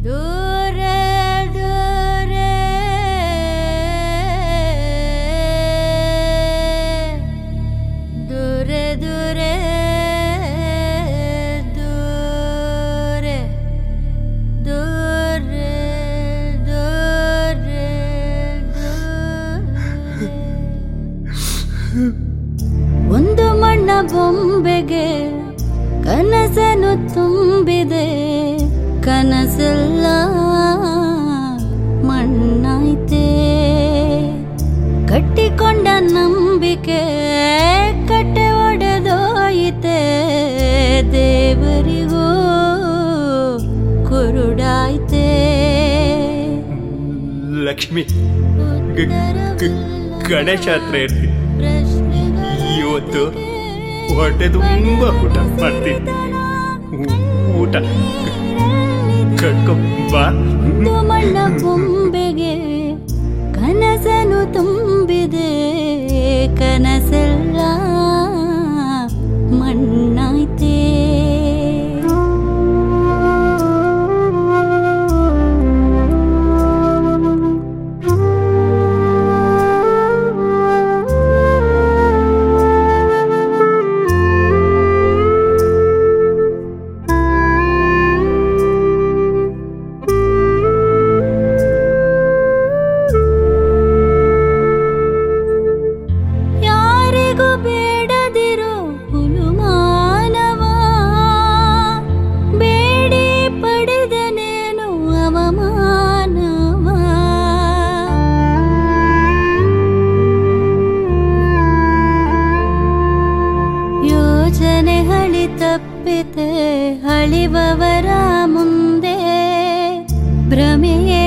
ದೂರ ದೂರ ದೂರ ದೂರ ದೂರ ದೂರ ದೂರ ಒಂದು ಮಣ್ಣ ಬೊಂಬೆಗೆ ಕನಸನ್ನು ತುಂಬಿದೆ ಕನಸೆಲ್ಲ ಮಣ್ಣಾಯ್ತೆ ಕಟ್ಟಿಕೊಂಡ ನಂಬಿಕೆ ಕಟ್ಟೆ ಒಡೆದೋಯಿತೆ ದೇವರಿಗೂ ಕುರುಡಾಯ್ತೆ ಲಕ್ಷ್ಮಿ ಗ- ಗ- ಗಣೇಶ ಹತ್ರ ಇರ್ತೀನಿ ಇವತ್ತು ಹೊಟ್ಟೆ ತುಂಬ ಊಟ ಮಾಡ್ತೀನಿ ಊ- ಊಟ ಕಟ್ಕೊಂಬಾ ಒಂದು ಮಣ್ಣ ಬೊಂಬೆಗೆ ಕನಸನು ತುಂಬಿದೆ ಕನಸೆಲ್ಲ ಮಣ್ಣಾಯ್ತೆ ಯಾರಿಗೂ ಬೇಡದಿರೋ ಹುಲುಮಾನವ ಬೇಡಿ ಪಡೆದನೇನು ಅವಮಾನವ ಯೋಚನೆ ಹಳಿ ತಪ್ಪಿತೆ ಹಳಿಬವರ ಮುಂದೆ ಭ್ರಮೆಯೇ